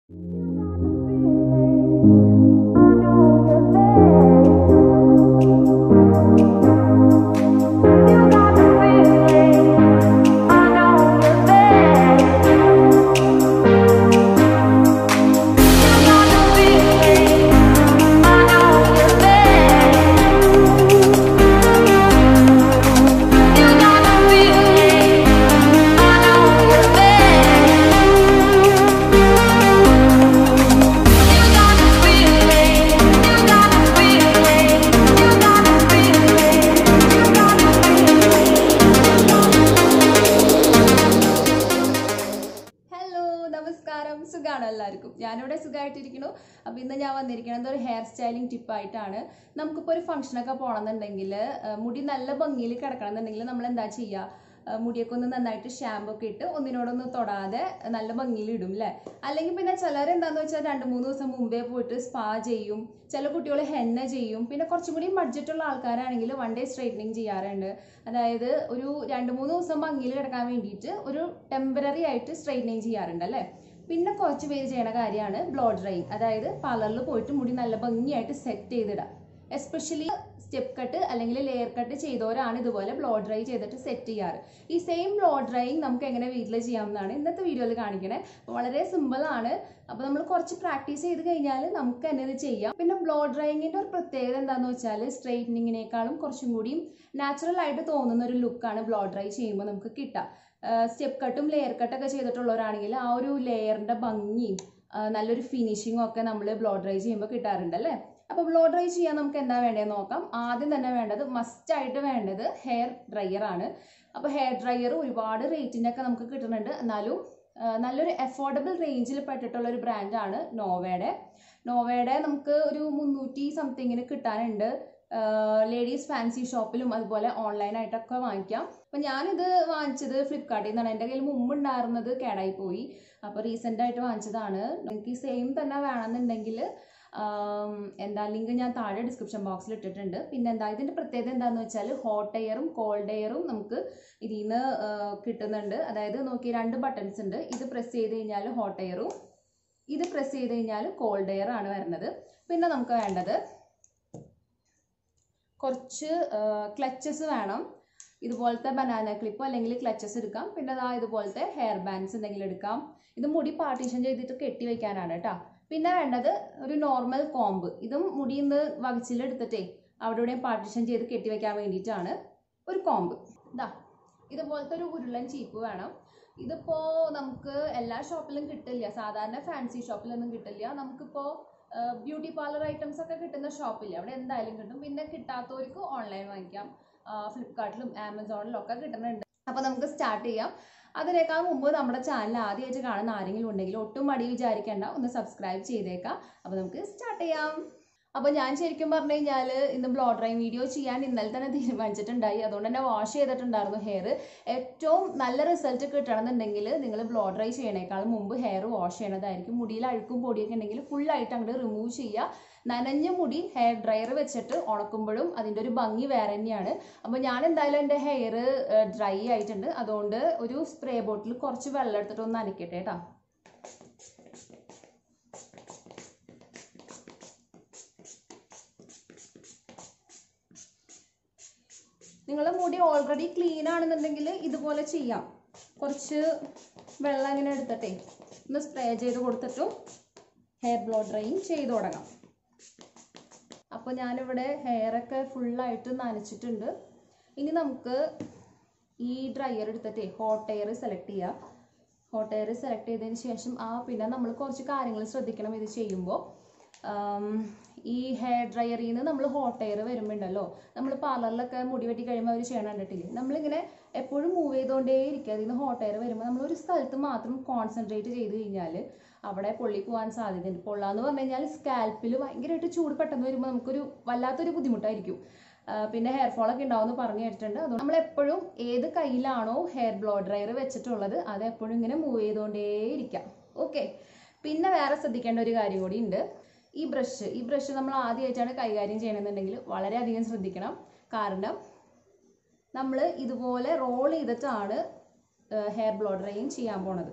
hello നമസ്കാരം സുഖാണോ എല്ലാവർക്കും ഞാനിവിടെ സുഖമായിട്ടിരിക്കുന്നു അപ്പോൾ ഇന്ന് ഞാൻ വന്നിരിക്കുന്നത് ഒരു ഹെയർ സ്റ്റൈലിംഗ് ടിപ്പായിട്ടാണ് നമുക്കിപ്പോൾ ഒരു ഫംഗ്ഷനൊക്കെ പോകണമെന്നുണ്ടെങ്കിൽ മുടി നല്ല ഭംഗിയിൽ കിടക്കണം എന്നുണ്ടെങ്കിൽ നമ്മൾ എന്താ ചെയ്യുക ആ, മുടിയൊക്കെ ഒന്ന് നന്നായിട്ട് ഷാമ്പു ഒക്കെ ഇട്ട് ഒന്നിനോടൊന്ന് തൊടാതെ നല്ല ഭംഗിയിൽ ഇടും അല്ലേ അല്ലെങ്കിൽ പിന്നെ ചിലർ എന്താന്ന് വെച്ചാൽ രണ്ട് മൂന്ന് ദിവസം മുമ്പേ പോയിട്ട് സ്പാ ചെയ്യും ചില കുട്ടികൾ ഹെന്ന ചെയ്യും പിന്നെ കുറച്ചും കൂടി ബഡ്ജറ്റുള്ള ആൾക്കാരാണെങ്കിൽ വൺ ഡേ സ്ട്രൈറ്റനിങ് ചെയ്യാറുണ്ട് അതായത് ഒരു രണ്ട് മൂന്ന് ദിവസം ഭംഗിയിൽ കിടക്കാൻ വേണ്ടിയിട്ട് ഒരു ടെമ്പററി ആയിട്ട് സ്ട്രൈറ്റനിങ് ചെയ്യാറുണ്ട് അല്ലേ പിന്നെ കുറച്ച് പേര് ചെയ്യണ കാര്യമാണ് ബ്ലോ ഡ്രൈയിങ് അതായത് പാർലറിൽ പോയിട്ട് മുടി നല്ല ഭംഗിയായിട്ട് സെറ്റ് ചെയ്തിടാം എസ്പെഷ്യലി സ്റ്റെപ്പ് കട്ട് അല്ലെങ്കിൽ ലെയർ കട്ട് ചെയ്തവരാണ് ഇതുപോലെ ബ്ലോ ഡ്രൈ ചെയ്തിട്ട് സെറ്റ് ചെയ്യാറ് ഈ സെയിം ബ്ലോ ഡ്രൈയിങ് നമുക്ക് എങ്ങനെ വീട്ടിൽ ചെയ്യാമെന്നാണ് ഇന്നത്തെ വീഡിയോയിൽ കാണിക്കണേ വളരെ സിമ്പിൾ ആണ് അപ്പോൾ നമ്മൾ കുറച്ച് പ്രാക്ടീസ് ചെയ്ത് കഴിഞ്ഞാൽ നമുക്ക് തന്നെ ഇത് ചെയ്യാം പിന്നെ ബ്ലോ ഡ്രൈയിങ്ങിൻ്റെ ഒരു പ്രത്യേകത എന്താണെന്ന് വെച്ചാൽ സ്ട്രെയിറ്റനിങ്ങിനേക്കാളും കുറച്ചും കൂടിയും നാച്ചുറൽ ആയിട്ട് തോന്നുന്ന ഒരു ലുക്കാണ് ബ്ലോ ഡ്രൈ ചെയ്യുമ്പോൾ നമുക്ക് കിട്ടുക സ്റ്റെപ്പ് കട്ടും ലെയർ കട്ടൊക്കെ ചെയ്തിട്ടുള്ളവരാണെങ്കിൽ ആ ഒരു ലെയറിൻ്റെ ഭംഗിയും ആ, നല്ലൊരു ഫിനിഷിങ്ങും ഒക്കെ നമ്മൾ ബ്ലോ ഡ്രൈ ചെയ്യുമ്പോൾ കിട്ടാറുണ്ട് അല്ലേ അപ്പോൾ ബ്ലോ ഡ്രൈ ചെയ്യാൻ നമുക്ക് എന്താ വേണ്ടതെന്ന് നോക്കാം ആദ്യം തന്നെ വേണ്ടത് മസ്റ്റായിട്ട് വേണ്ടത് ഹെയർ ഡ്രയർ ആണ് അപ്പോൾ ഹെയർ ഡ്രയർ ഒരുപാട് റേറ്റിനൊക്കെ നമുക്ക് കിട്ടുന്നുണ്ട് എന്നാലും ആ, നല്ലൊരു അഫോർഡബിൾ റേഞ്ചിൽ പെട്ടിട്ടുള്ള ഒരു ബ്രാൻഡാണ് നോവയുടെ നോവയുടെ നമുക്ക് ഒരു മുന്നൂറ്റി സംതിങ്ങിന് കിട്ടാനുണ്ട് ലേഡീസ് ഫാൻസി ഷോപ്പിലും അതുപോലെ ഓൺലൈനായിട്ടൊക്കെ വാങ്ങിക്കാം അപ്പം ഞാനിത് വാങ്ങിച്ചത് ഫ്ലിപ്കാർട്ടിൽ നിന്നാണ് എൻ്റെ കയ്യിൽ മുമ്പ് ഉണ്ടായിരുന്നത് കേടായി പോയി അപ്പോൾ റീസെൻ്റ് ആയിട്ട് വാങ്ങിച്ചതാണ് എനിക്ക് സെയിം തന്നെ വേണമെന്നുണ്ടെങ്കിൽ ആം, എന്താ ലിങ്ക് ഞാൻ താഴെ ഡിസ്ക്രിപ്ഷൻ ബോക്സിൽ ഇട്ടിട്ടുണ്ട് പിന്നെ എന്താ ഇതിൻ്റെ പ്രത്യേകത എന്താണെന്ന് വെച്ചാൽ ഹോട്ട് എയറും കോൾഡ് എയറും നമുക്ക് ഇതിൽ നിന്ന് കിട്ടുന്നുണ്ട് അതായത് നോക്കി രണ്ട് ബട്ടൺസ് ഉണ്ട് ഇത് പ്രസ് ചെയ്ത് കഴിഞ്ഞാൽ ഹോട്ട് എയറും ഇത് പ്രസ് ചെയ്ത് കഴിഞ്ഞാൽ കോൾഡ് എയർ ആണ് വരുന്നത് പിന്നെ നമുക്ക് വേണ്ടത് കുറച്ച് ക്ലച്ചസ് വേണം ഇതുപോലത്തെ ബനാന ക്ലിപ്പോ അല്ലെങ്കിൽ ക്ലച്ചസ് എടുക്കാം പിന്നെ അതാ ഇതുപോലത്തെ ഹെയർ ബാൻഡ്സ് എന്തെങ്കിലും എടുക്കാം ഇത് മുടി പാർട്ടീഷൻ ചെയ്തിട്ട് കെട്ടി വെക്കാനാണ് കേട്ടോ പിന്നെ വേണ്ടത് ഒരു നോർമൽ കോമ്പ് ഇതും മുടി ഇന്ന് വകച്ചിലെടുത്തിട്ടേ അവിടെ ഇവിടെയും പാർട്ടീഷൻ ചെയ്ത് കെട്ടി വെക്കാൻ വേണ്ടിയിട്ടാണ് ഒരു കോമ്പ് ഇതാ ഇതുപോലത്തെ ഒരു ഉരുളൻ ചീപ്പ് വേണം ഇതിപ്പോ നമുക്ക് എല്ലാ ഷോപ്പിലും കിട്ടില്ല സാധാരണ ഫാൻസി ഷോപ്പിലൊന്നും കിട്ടില്ല നമുക്കിപ്പോ ബ്യൂട്ടി പാർലർ ഐറ്റംസ് ഒക്കെ കിട്ടുന്ന ഷോപ്പില്ല അവിടെ എന്തായാലും കിട്ടും പിന്നെ കിട്ടാത്തവർക്ക് ഓൺലൈൻ വാങ്ങിക്കാം ഫ്ലിപ്കാർട്ടിലും ആമസോണിലും ഒക്കെ കിട്ടുന്നുണ്ട് അപ്പോൾ നമുക്ക് സ്റ്റാർട്ട് ചെയ്യാം അതിനേക്കാൾ മുമ്പ് നമ്മുടെ ചാനൽ ആദ്യമായിട്ട് കാണുന്ന ആരെങ്കിലും ഉണ്ടെങ്കിൽ ഒട്ടും മടി വിചാരിക്കേണ്ട ഒന്ന് സബ്സ്ക്രൈബ് ചെയ്തേക്കാം അപ്പോൾ നമുക്ക് സ്റ്റാർട്ട് ചെയ്യാം അപ്പോൾ ഞാൻ ശരിക്കും പറഞ്ഞു കഴിഞ്ഞാൽ ഇന്ന് ബ്ലോ ഡ്രൈ വീഡിയോ ചെയ്യാൻ ഇന്നലെ തന്നെ തീരുമാനിച്ചിട്ടുണ്ടായി അതുകൊണ്ട് തന്നെ വാഷ് ചെയ്തിട്ടുണ്ടായിരുന്നു ഹെയർ ഏറ്റവും നല്ല റിസൾട്ട് കിട്ടണമെന്നുണ്ടെങ്കിൽ നിങ്ങൾ ബ്ലോ ഡ്രൈ ചെയ്യണേക്കാളും മുമ്പ് ഹെയർ വാഷ് ചെയ്യണതായിരിക്കും മുടിയിൽ അഴുക്കും പൊടിയൊക്കെ ഉണ്ടെങ്കിൽ ഫുള്ളായിട്ട് അങ്ങോട്ട് റിമൂവ് ചെയ്യുക നനഞ്ഞ മുടി ഹെയർ ഡ്രയർ വെച്ചിട്ട് ഉണക്കുമ്പോഴും അതിൻ്റെ ഒരു ഭംഗി വേറെ തന്നെയാണ് അപ്പോൾ ഞാൻ എന്തായാലും എൻ്റെ ഹെയർ ഡ്രൈ ആയിട്ടുണ്ട് അതുകൊണ്ട് ഒരു സ്പ്രേ ബോട്ടിൽ കുറച്ച് വെള്ളം എടുത്തിട്ട് ഒന്ന് നനയ്ക്കട്ടെ കേട്ടോ നിങ്ങളുടെ മുടി ഓൾറെഡി ക്ലീൻ ആണെന്നുണ്ടെങ്കിൽ ഇതുപോലെ ചെയ്യാം കുറച്ച് വെള്ളം ഇങ്ങനെ എടുത്തിട്ടേ ഒന്ന് സ്പ്രേ ചെയ്ത് കൊടുത്തിട്ടും ഹെയർ ബ്ലോ ഡ്രൈയിങ് ചെയ്ത് തുടങ്ങാം അപ്പോൾ ഞാനിവിടെ ഹെയറൊക്കെ ഫുള്ളായിട്ട് നനച്ചിട്ടുണ്ട് ഇനി നമുക്ക് ഈ ഡ്രയർ എടുത്തിട്ടേ ഹോട്ട് എയർ സെലക്ട് ചെയ്യുക ഹോട്ട് എയർ സെലക്ട് ചെയ്തതിന് ശേഷം ആ പിന്നെ നമ്മൾ കുറച്ച് കാര്യങ്ങൾ ശ്രദ്ധിക്കണം ഇത് ചെയ്യുമ്പോൾ ആം, ഈ ഹെയർ ഡ്രയറിൽ നിന്ന് നമ്മൾ ഹോട്ട് എയർ വരുമ്പോണ്ടല്ലോ നമ്മൾ പാർലറിലൊക്കെ മുടി വെട്ടി കഴിയുമ്പോൾ അവർ ചെയ്യണം കണ്ടിട്ടില്ലേ നമ്മളിങ്ങനെ എപ്പോഴും മൂവ് ചെയ്തുകൊണ്ടേ ഇരിക്കുക അതിൽ നിന്ന് ഹോട്ട് എയർ വരുമ്പോൾ നമ്മൾ ഒരു സ്ഥലത്ത് മാത്രം കോൺസെൻട്രേറ്റ് ചെയ്ത് കഴിഞ്ഞാൽ അവിടെ പൊള്ളി പോകാൻ സാധ്യതയുണ്ട് പൊള്ളാന്ന് പറഞ്ഞു കഴിഞ്ഞാൽ സ്കാൽപ്പിൽ ഭയങ്കരമായിട്ട് ചൂട് പെട്ടെന്ന് വരുമ്പോൾ നമുക്കൊരു വല്ലാത്തൊരു ബുദ്ധിമുട്ടായിരിക്കും ആ, പിന്നെ ഹെയർ ഫോൾ ഒക്കെ ഉണ്ടാവുമെന്ന് പറഞ്ഞു കേട്ടിട്ടുണ്ട് അതുകൊണ്ട് നമ്മൾ എപ്പോഴും ഏത് കയ്യിലാണോ ഹെയർ ബ്ലോ ഡ്രയർ വെച്ചിട്ടുള്ളത് അത് എപ്പോഴും ഇങ്ങനെ മൂവ് ചെയ്തുകൊണ്ടേ ഇരിക്കാം ഓക്കെ പിന്നെ വേറെ ശ്രദ്ധിക്കേണ്ട ഒരു കാര്യം കൂടി ഉണ്ട് ഈ ബ്രഷ് ഈ ബ്രഷ് നമ്മൾ ആദ്യമായിട്ടാണ് കൈകാര്യം ചെയ്യണമെന്നുണ്ടെങ്കിൽ വളരെയധികം ശ്രദ്ധിക്കണം കാരണം നമ്മൾ ഇതുപോലെ റോൾ ചെയ്തിട്ടാണ് ഹെയർ ബ്ലോ ഡ്രൈയിങ് ചെയ്യാൻ പോണത്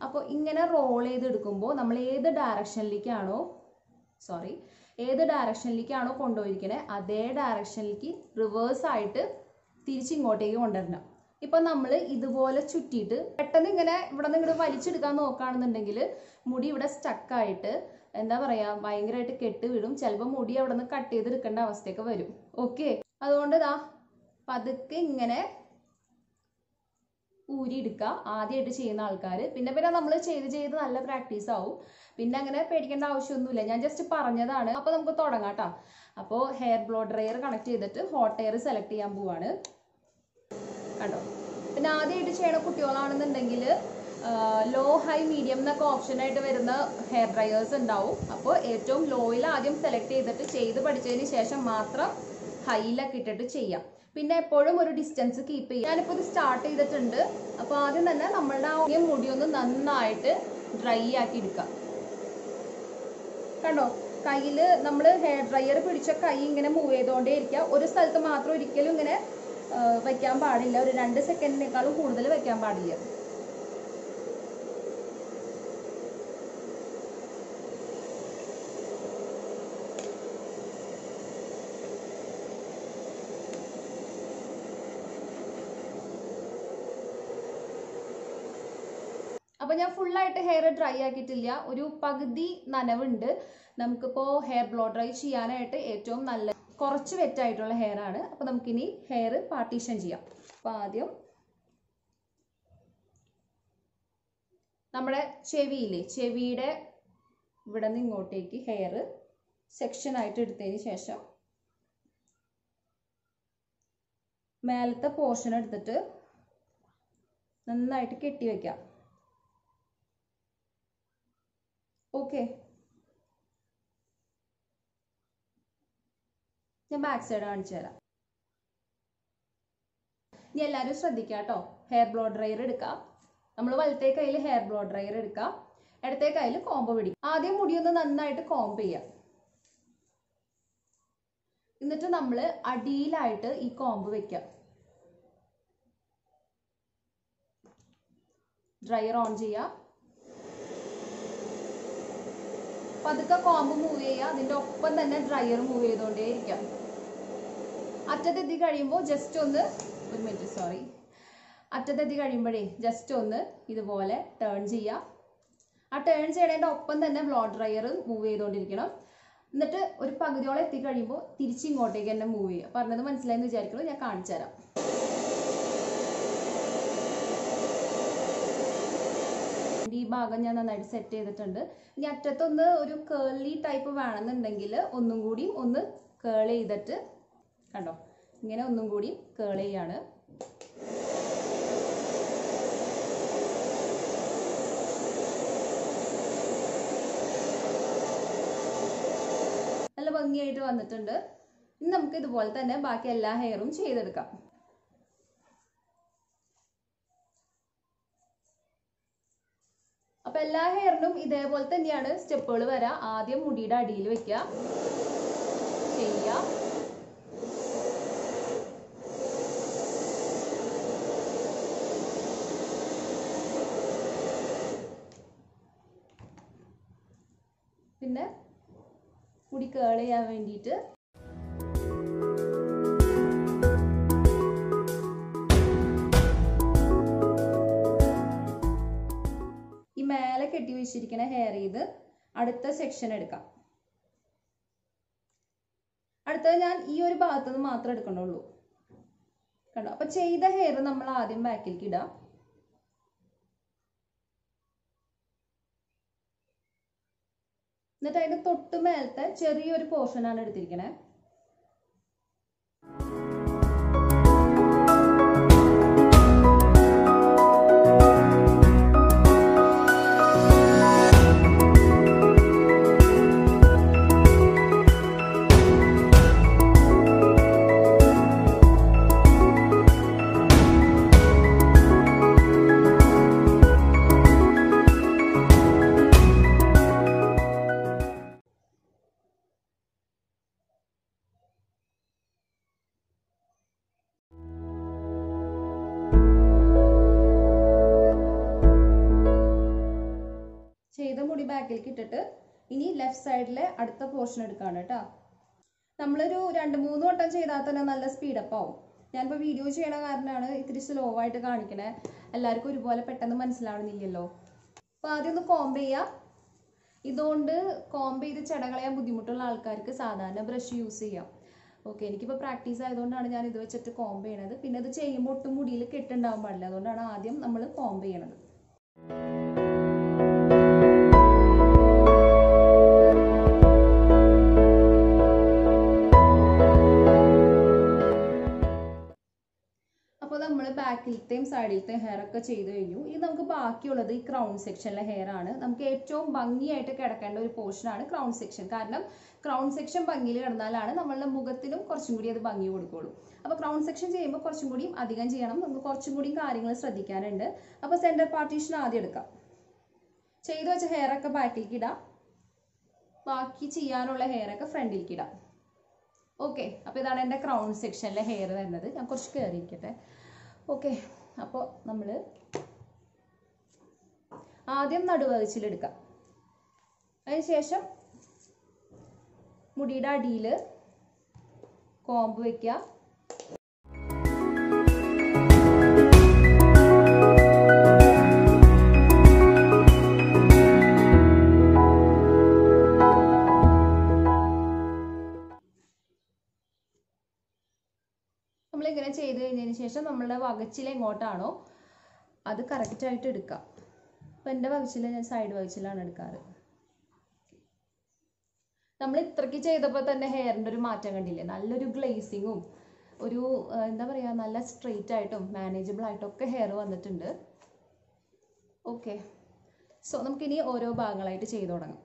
അപ്പോൾ ഇങ്ങനെ റോൾ ചെയ്തെടുക്കുമ്പോൾ നമ്മൾ ഏത് ഡയറക്ഷനിലേക്കാണോ സോറി ഏത് ഡയറക്ഷനിലേക്കാണോ കൊണ്ടുപോയിരിക്കണേ അതേ ഡയറക്ഷനിലേക്ക് റിവേഴ്സ് ആയിട്ട് തിരിച്ചിങ്ങോട്ടേക്ക് കൊണ്ടുവരണം ഇപ്പൊ നമ്മൾ ഇതുപോലെ ചുറ്റിയിട്ട് പെട്ടെന്ന് ഇങ്ങനെ ഇവിടെ നിന്ന് ഇങ്ങോട്ട് വലിച്ചെടുക്കാൻ നോക്കുകയാണെന്നുണ്ടെങ്കിൽ മുടി ഇവിടെ സ്റ്റക്കായിട്ട് എന്താ പറയാ ഭയങ്കരമായിട്ട് കെട്ട് വീഴും ചിലപ്പോൾ മുടി അവിടെ നിന്ന് കട്ട് ചെയ്തെടുക്കേണ്ട അവസ്ഥയൊക്കെ വരും ഓക്കെ അതുകൊണ്ട് ഇതാ പതുക്കെ ഇങ്ങനെ ഊരിയെടുക്കുക ആദ്യമായിട്ട് ചെയ്യുന്ന ആൾക്കാർ പിന്നെ പിന്നെ നമ്മൾ ചെയ്ത് ചെയ്ത് നല്ല പ്രാക്ടീസ് ആവും പിന്നെ അങ്ങനെ പേടിക്കേണ്ട ആവശ്യമൊന്നുമില്ല ഞാൻ ജസ്റ്റ് പറഞ്ഞതാണ് അപ്പോൾ നമുക്ക് തുടങ്ങാം കേട്ടോ അപ്പോൾ ഹെയർ ബ്ലോ ഡ്രയർ കണക്ട് ചെയ്തിട്ട് ഹോട്ട് എയർ സെലക്ട് ചെയ്യാൻ പോവാണ് കണ്ടോ പിന്നെ ആദ്യമായിട്ട് ചെയ്യണ കുട്ടികളാണെന്നുണ്ടെങ്കിൽ ലോ ഹൈ മീഡിയം എന്നൊക്കെ ഓപ്ഷനായിട്ട് വരുന്ന ഹെയർ ഡ്രയേഴ്സ് ഉണ്ടാവും അപ്പോൾ ഏറ്റവും ലോയിൽ ആദ്യം സെലക്ട് ചെയ്തിട്ട് ചെയ്ത് പഠിച്ചതിന് ശേഷം മാത്രം ഹൈയിലൊക്കെ ഇട്ടിട്ട് ചെയ്യാം പിന്നെ എപ്പോഴും ഒരു ഡിസ്റ്റൻസ് കീപ്പ് ചെയ്യും ഞാനിപ്പോൾ ഇത് സ്റ്റാർട്ട് ചെയ്തിട്ടുണ്ട് അപ്പോൾ ആദ്യം തന്നെ നമ്മളുടെ ആ മുടി ഒന്ന് നന്നായിട്ട് ഡ്രൈ ആക്കി എടുക്കാം കണ്ടോ കയ്യിൽ നമ്മൾ ഹെയർ ഡ്രയർ പിടിച്ച കൈ ഇങ്ങനെ മൂവ് ചെയ്തുകൊണ്ടേ ഇരിക്കുക ഒരു സ്ഥലത്ത് മാത്രം ഒരിക്കലും ഇങ്ങനെ ആ, വെക്കാൻ പാടില്ല ഒരു രണ്ട് സെക്കൻഡിനേക്കാളും കൂടുതൽ വെക്കാൻ പാടില്ല അപ്പൊ ഞാൻ ഫുള്ളായിട്ട് ഹെയർ ഡ്രൈ ആക്കിയിട്ടില്ല ഒരു പകുതി നനവുണ്ട് നമുക്കിപ്പോൾ ഹെയർ ബ്ലോ ഡ്രൈ ചെയ്യാനായിട്ട് ഏറ്റവും നല്ല കുറച്ച് വെറ്റായിട്ടുള്ള ഹെയർ ആണ് അപ്പൊ നമുക്കിനി ഹെയർ പാർട്ടീഷൻ ചെയ്യാം അപ്പൊ ആദ്യം നമ്മുടെ ചെവിയില്ലേ ചെവിയുടെ ഇവിടെ നിന്ന് ഇങ്ങോട്ടേക്ക് ഹെയർ സെക്ഷൻ ആയിട്ട് എടുത്തതിന് ശേഷം മേലത്തെ പോർഷൻ എടുത്തിട്ട് നന്നായിട്ട് കെട്ടി വെക്കാം ഓക്കെ ഞാൻ ബാക്ക് സൈഡ് കാണിച്ചു തരാം ഇനി എല്ലാവരും ശ്രദ്ധിക്കുക കേട്ടോ ഹെയർ ബ്ലോ ഡ്രയർ എടുക്കുക നമ്മൾ വലത്തെ കയ്യിൽ ഹെയർ ബ്ലോ ഡ്രയർ എടുക്കുക ഇടത്തെ കയ്യിൽ കോമ്പ് പിടിക്കും ആദ്യം മുടി ഒന്ന് നന്നായിട്ട് കോമ്പ് ചെയ്യാം എന്നിട്ട് നമ്മൾ അടിയിലായിട്ട് ഈ കോമ്പ് വെക്കാം ഡ്രയർ ഓൺ ചെയ്യുക പതുക്കെ കോമ്പ് മൂവ് ചെയ്യുക അതിന്റെ ഒപ്പം തന്നെ ഡ്രയർ മൂവ് ചെയ്തുകൊണ്ടേ ഇരിക്കാം അറ്റത്തെത്തി കഴിയുമ്പോൾ ജസ്റ്റ് ഒന്ന് ഒരു മിനിറ്റ് സോറി അറ്റത്തെത്തി കഴിയുമ്പോഴേ ജസ്റ്റ് ഒന്ന് ഇതുപോലെ ടേൺ ചെയ്യുക ആ ടേൺ ചെയ്യണതിൻ്റെ ഒപ്പം തന്നെ ബ്ലോ ഡ്രയർ മൂവ് ചെയ്തുകൊണ്ടിരിക്കണം എന്നിട്ട് ഒരു പകുതിയോളം എത്തിക്കഴിയുമ്പോൾ തിരിച്ച് ഇങ്ങോട്ടേക്ക് തന്നെ മൂവ് ചെയ്യുക പറഞ്ഞത് മനസ്സിലായെന്ന് വിചാരിക്കുന്നു ഞാൻ കാണിച്ചു തരാം ഈ ഭാഗം ഞാൻ നന്നായിട്ട് സെറ്റ് ചെയ്തിട്ടുണ്ട് ഇനി അറ്റത്തൊന്ന് ഒരു കേളി ടൈപ്പ് വേണമെന്നുണ്ടെങ്കിൽ ഒന്നും കൂടി ഒന്ന് കേൾ ചെയ്തിട്ട് കണ്ടോ ഇങ്ങനെ ഒന്നും കൂടി കേൾ ചെയ്യാണ് നല്ല ഭംഗിയായിട്ട് വന്നിട്ടുണ്ട് ഇനി നമുക്ക് ഇതുപോലെ തന്നെ ബാക്കി എല്ലാ ഹെയറും ചെയ്തെടുക്കാം അപ്പൊ എല്ലാ ഹെയറിനും ഇതേപോലെ തന്നെയാണ് സ്റ്റെപ്പുകൾ വരാ ആദ്യം മുടിയുടെ അടിയിൽ വെക്കുക ചെയ്യുക പിന്നെ മുടി കേൾ ചെയ്യാൻ വേണ്ടിയിട്ട് ഈ മേലെ കെട്ടി വെച്ചിരിക്കുന്ന ഹെയർ ചെയ്ത് അടുത്ത സെക്ഷൻ എടുക്കാം അടുത്തത് ഞാൻ ഈ ഒരു ഭാഗത്ത് നിന്ന് മാത്രം എടുക്കണുള്ളൂ കണ്ടോ അപ്പൊ ചെയ്ത ഹെയർ നമ്മൾ ആദ്യം ബാക്കിലേക്ക് ഇടാം എന്നിട്ട് അതിന്റെ തൊട്ട് മേലത്തെ ചെറിയൊരു പോർഷൻ ആണ് എടുത്തിരിക്കണേ ബാക്കിലേക്ക് ഇട്ടിട്ട് ഇനി ലെഫ്റ്റ് സൈഡിലെ അടുത്ത പോർഷൻ എടുക്കാണ് കേട്ടോ നമ്മളൊരു രണ്ട് മൂന്ന് വട്ടം ചെയ്താൽ തന്നെ നല്ല സ്പീഡപ്പ് ആവും ഞാനിപ്പോൾ വീഡിയോ ചെയ്യണ കാരണമാണ് ഇത്തിരി സ്ലോ ആയിട്ട് കാണിക്കണേ എല്ലാവർക്കും ഒരുപോലെ പെട്ടെന്ന് മനസ്സിലാവണമെന്നില്ലല്ലോ അപ്പോൾ ആദ്യം ഒന്ന് കോംബ് ചെയ്യുക ഇതുകൊണ്ട് കോംബ് ചെയ്ത് ചെടകളയാൻ ബുദ്ധിമുട്ടുള്ള ആൾക്കാർക്ക് സാധാരണ ബ്രഷ് യൂസ് ചെയ്യാം ഓക്കെ എനിക്കിപ്പോൾ പ്രാക്ടീസ് ആയതുകൊണ്ടാണ് ഞാൻ ഇത് വെച്ചിട്ട് കോംബ് ചെയ്യണത് പിന്നെ ഇത് ചെയ്യുമ്പോൾ ഒട്ടും മുടിയിൽ കെട്ടുണ്ടാവാൻ പാടില്ല അതുകൊണ്ടാണ് ആദ്യം നമ്മൾ കോംബ് ചെയ്യണത് അപ്പോൾ നമ്മൾ ബാക്കിലത്തെയും സൈഡിലത്തെയും ഹെയർ ഒക്കെ ചെയ്ത് കഴിഞ്ഞു ഇനി നമുക്ക് ബാക്കിയുള്ളത് ഈ ക്രൗൺ സെക്ഷനിലെ ഹെയർ ആണ് നമുക്ക് ഏറ്റവും ഭംഗിയായിട്ട് കിടക്കേണ്ട ഒരു പോർഷനാണ് ക്രൗൺ സെക്ഷൻ കാരണം ക്രൗൺ സെക്ഷൻ ഭംഗിയിൽ കിടന്നാലാണ് നമ്മളുടെ മുഖത്തിനും കുറച്ചും കൂടി അത് ഭംഗി കൊടുക്കുള്ളൂ അപ്പോൾ ക്രൗൺ സെക്ഷൻ ചെയ്യുമ്പോൾ കുറച്ചും കൂടിയും അധികം ചെയ്യണം നമുക്ക് കുറച്ചും കൂടിയും കാര്യങ്ങൾ ശ്രദ്ധിക്കാനുണ്ട് അപ്പോൾ സെൻറ്റർ പാർട്ടീഷൻ ആദ്യം എടുക്കാം ചെയ്തു വെച്ച ഹെയർ ഒക്കെ ബാക്കിലേക്ക് ഇടാം ബാക്കി ചെയ്യാനുള്ള ഹെയർ ഒക്കെ ഫ്രണ്ടിലേക്ക് ഇടാം ഓക്കെ അപ്പോൾ ഇതാണ് എൻ്റെ ക്രൗൺ സെക്ഷനിലെ ഹെയർ വരുന്നത് ഞാൻ കുറച്ച് കയറിയിരിക്കട്ടെ ഓക്കെ അപ്പോൾ നമ്മൾ ആദ്യം നടുവകച്ചിലെടുക്കാം അതിനുശേഷം മുടിയുടെ അടിയിൽ കോമ്പ് വയ്ക്കുക നമ്മളിങ്ങനെ ചെയ്ത് കഴിഞ്ഞതിന് ശേഷം നമ്മളുടെ വകച്ചിൽ എങ്ങോട്ടാണോ അത് കറക്റ്റായിട്ട് എടുക്കാം അപ്പം എൻ്റെ വകച്ചിൽ ഞാൻ സൈഡ് വകച്ചിലാണ് എടുക്കാറ് നമ്മൾ ഇത്രയ്ക്ക് ചെയ്തപ്പോൾ തന്നെ ഹെയറിൻ്റെ ഒരു മാറ്റം കണ്ടില്ലേ നല്ലൊരു ഗ്ലേസിങ്ങും ഒരു ആ, എന്താ പറയുക നല്ല സ്ട്രെയിറ്റ് ആയിട്ടും മാനേജബിൾ ആയിട്ടും ഒക്കെ ഹെയർ വന്നിട്ടുണ്ട് ഓക്കെ സോ നമുക്കിനി ഓരോ ഭാഗങ്ങളായിട്ട് ചെയ്തു തുടങ്ങാം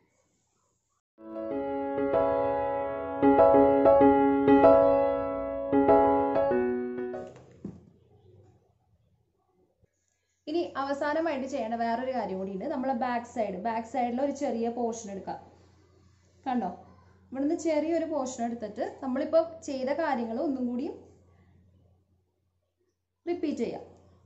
ഇനി അവസാനമായിട്ട് ചെയ്യേണ്ട വേറൊരു കാര്യം കൂടിയുണ്ട് നമ്മളെ ബാക്ക് സൈഡ് ബാക്ക് സൈഡിൽ ഒരു ചെറിയ പോർഷൻ എടുക്കാം കണ്ടോ ഇവിടുന്ന് ചെറിയൊരു പോർഷൻ എടുത്തിട്ട് നമ്മളിപ്പോൾ ചെയ്ത കാര്യങ്ങൾ ഒന്നും കൂടിയും റിപ്പീറ്റ് ചെയ്യാം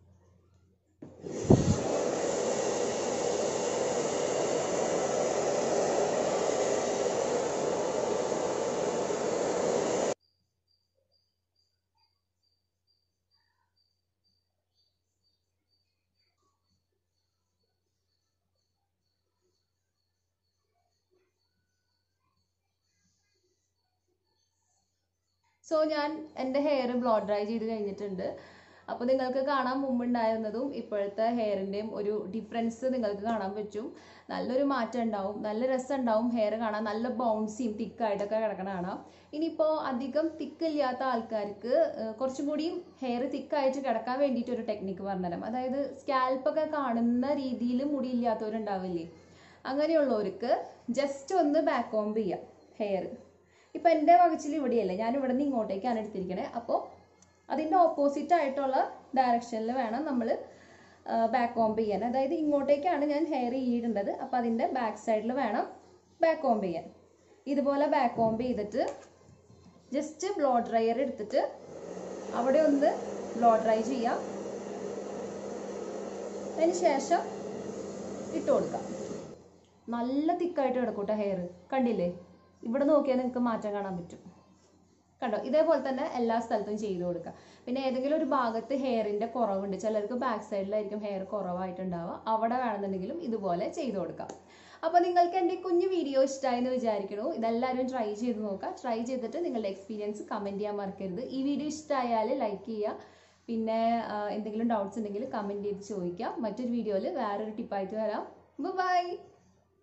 സോ ഞാൻ എൻ്റെ ഹെയർ ബ്ലോ ഡ്രൈ ചെയ്ത് കഴിഞ്ഞിട്ടുണ്ട് അപ്പോൾ നിങ്ങൾക്ക് കാണാൻ മുമ്പുണ്ടായിരുന്നതും ഇപ്പോഴത്തെ ഹെയറിൻ്റെയും ഒരു ഡിഫറൻസ് നിങ്ങൾക്ക് കാണാൻ പറ്റും നല്ലൊരു മാറ്റം ഉണ്ടാവും നല്ല രസം ഉണ്ടാവും ഹെയർ കാണാൻ നല്ല ബൗൺസിയും തിക്കായിട്ടൊക്കെ കിടക്കണ കാണാം ഇനിയിപ്പോൾ അധികം തിക്കില്ലാത്ത ആൾക്കാർക്ക് ഏഹ്, കുറച്ചും കൂടിയും ഹെയർ തിക്കായിട്ട് കിടക്കാൻ വേണ്ടിയിട്ട് ഒരു ടെക്നിക്ക് പറഞ്ഞുതരാം അതായത് സ്കാൽപ്പൊക്കെ കാണുന്ന രീതിയിൽ മുടി ഇല്ലാത്തവരുണ്ടാവില്ലേ അങ്ങനെയുള്ളവർക്ക് ജസ്റ്റ് ഒന്ന് ബാക്ക് കോംബ് ചെയ്യാം ഹെയർ ഇപ്പം എൻ്റെ വകച്ചിൽ ഇവിടെയല്ലേ ഞാൻ ഇവിടെ നിന്ന് ഇങ്ങോട്ടേക്കാണ് എടുത്തിരിക്കണേ അപ്പോൾ അതിൻ്റെ ഓപ്പോസിറ്റ് ആയിട്ടുള്ള ഡയറക്ഷനിൽ വേണം നമ്മൾ ബാക്ക് കോംബ് ചെയ്യാൻ അതായത് ഇങ്ങോട്ടേക്കാണ് ഞാൻ ഹെയർ ചെയ്യേണ്ടത് അപ്പോൾ അതിൻ്റെ ബാക്ക് സൈഡിൽ വേണം ബാക്ക് കോംബ് ചെയ്യാൻ ഇതുപോലെ ബാക്ക് കോംബ് ചെയ്തിട്ട് ജസ്റ്റ് ബ്ലോ ഡ്രയർ എടുത്തിട്ട് അവിടെ ഒന്ന് ബ്ലോ ഡ്രൈ ചെയ്യാം അതിന് ശേഷം ഇട്ട് കൊടുക്കാം നല്ല തിക്കായിട്ട് കിടക്കൂട്ടോ ഹെയർ കണ്ടില്ലേ ഇവിടെ നോക്കിയാൽ നിങ്ങൾക്ക് മാറ്റം കാണാൻ പറ്റും കണ്ടോ ഇതേപോലെ തന്നെ എല്ലാ സ്ഥലത്തും ചെയ്തു കൊടുക്കുക പിന്നെ ഏതെങ്കിലും ഒരു ഭാഗത്ത് ഹെയറിന്റെ കുറവുണ്ട് ചിലർക്ക് ബാക്ക് സൈഡിലായിരിക്കും ഹെയർ കുറവായിട്ടുണ്ടാവുക അവിടെ വേണമെന്നുണ്ടെങ്കിലും ഇതുപോലെ ചെയ്തു കൊടുക്കാം അപ്പോൾ നിങ്ങൾക്ക് എൻ്റെ ഈ കുഞ്ഞു വീഡിയോ ഇഷ്ടമായി എന്ന് വിചാരിക്കണു ഇതെല്ലാവരും ട്രൈ ചെയ്ത് നോക്കുക ട്രൈ ചെയ്തിട്ട് നിങ്ങളുടെ എക്സ്പീരിയൻസ് കമൻറ്റ് ചെയ്യാൻ മറക്കരുത് ഈ വീഡിയോ ഇഷ്ടമായാൽ ലൈക്ക് ചെയ്യുക പിന്നെ ആ, എന്തെങ്കിലും ഡൗട്ട്സ് ഉണ്ടെങ്കിൽ കമൻറ്റ് ചെയ്ത് ചോദിക്കാം മറ്റൊരു വീഡിയോയിൽ വേറൊരു ടിപ്പായിട്ട് വരാം ബൈ